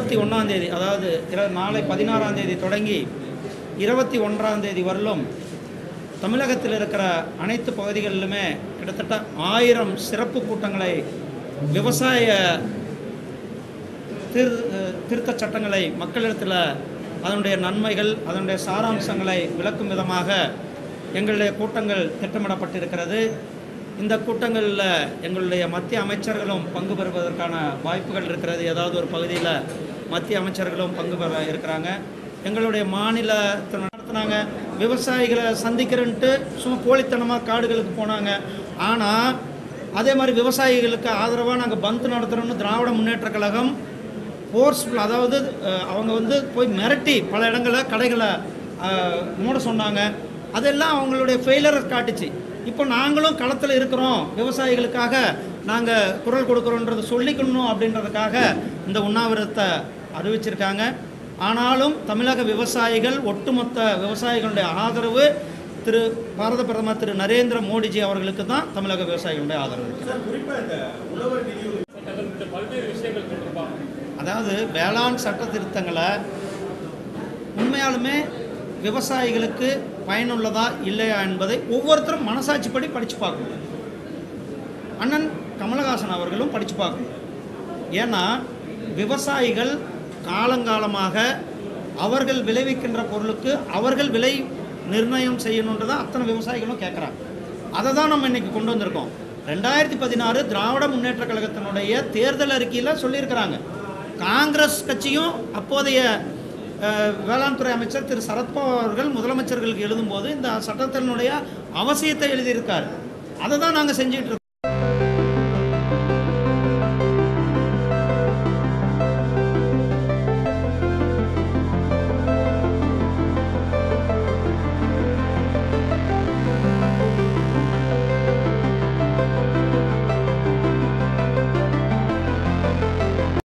இருபத்தி ஒன்றாம் தேதி அதாவது இர- நாளை பதினாறாம் தேதி தொடங்கி இருபத்தி ஒன்றாம் தேதி வரலும் தமிழகத்தில் இருக்கிற அனைத்து பகுதிகளிலுமே கிட்டத்தட்ட ஆயிரம் சிறப்பு கூட்டங்களை விவசாய திரு திருத்தச் சட்டங்களை மக்களிடத்தில் அதனுடைய நன்மைகள் அதனுடைய சாராம்சங்களை விளக்கும் விதமாக எங்களுடைய கூட்டங்கள் திட்டமிடப்பட்டிருக்கிறது இந்த கூட்டங்களில் எங்களுடைய மத்திய அமைச்சர்களும் பங்கு பெறுவதற்கான வாய்ப்புகள் இருக்கிறது ஏதாவது ஒரு பகுதியில் மத்திய அமைச்சர்களும் பங்கு பெற இருக்கிறாங்க எங்களுடைய மாநிலத்தில் நடத்துனாங்க விவசாயிகளை சந்திக்கிறன்ட்டு சும்மா போலித்தனமாக காடுகளுக்கு போனாங்க ஆனால் அதே மாதிரி விவசாயிகளுக்கு ஆதரவாக நாங்கள் பந்த் நடத்துகிறோம்னு திராவிட முன்னேற்றக் கழகம் ஃபோர்ஸ்ஃபுல் அதாவது அஹ், அவங்க வந்து போய் மிரட்டி பல இடங்களில் கடைகளை அஹ், மூட சொன்னாங்க அதெல்லாம் அவங்களுடைய ஃபெயிலரை காட்டுச்சு இப்போ நாங்களும் களத்தில் இருக்கிறோம் விவசாயிகளுக்காக நாங்கள் குரல் கொடுக்குறோன்றதை சொல்லிக்கணும் அப்படின்றதுக்காக இந்த உண்ணாவிரதத்தை அறிவிச்சிருக்காங்க ஆனாலும் தமிழக விவசாயிகள் ஒட்டுமொத்த விவசாயிகளுடைய ஆதரவு திரு பாரத பிரதமர் திரு நரேந்திர மோடிஜி அவர்களுக்கு தான் தமிழக விவசாயிகளுடைய ஆதரவு இருக்கு சட்டங்கள் உள்ளிட்ட பல்வேறு விஷயங்கள் தொடர்பாக அதாவது வேளாண் சட்ட திருத்தங்களை உண்மையாலுமே விவசாயிகளுக்கு பயனுள்ளதா இல்லையா என்பதை ஒவ்வொருத்தரும் மனசாட்சிப்படி படித்து பார்க்கணும் அண்ணன் கமலஹாசன் அவர்களும் படித்து பார்க்கணும் ஏன்னா விவசாயிகள் காலங்காலமாக அவர்கள் விளைவிக்கின்ற பொருளுக்கு அவர்கள் விலை நிர்ணயம் செய்யணுன்றதை அத்தனை விவசாயிகளும் கேட்குறாங்க அதை தான் நம்ம இன்னைக்கு கொண்டு வந்திருக்கோம் ரெண்டாயிரத்தி பதினாறு திராவிட முன்னேற்ற கழகத்தினுடைய தேர்தல் அறிக்கையில் சொல்லியிருக்கிறாங்க காங்கிரஸ் கட்சியும் அப்போதைய அஹ், வேளாண் துறை அமைச்சர் திரு சரத்பவார் அவர்கள் முதலமைச்சர்களுக்கு எழுதும்போது இந்த சட்டத்தினுடைய அவசியத்தை எழுதியிருக்கார் அதை தான் நாங்கள் செஞ்சுட்டு இருக்கோம்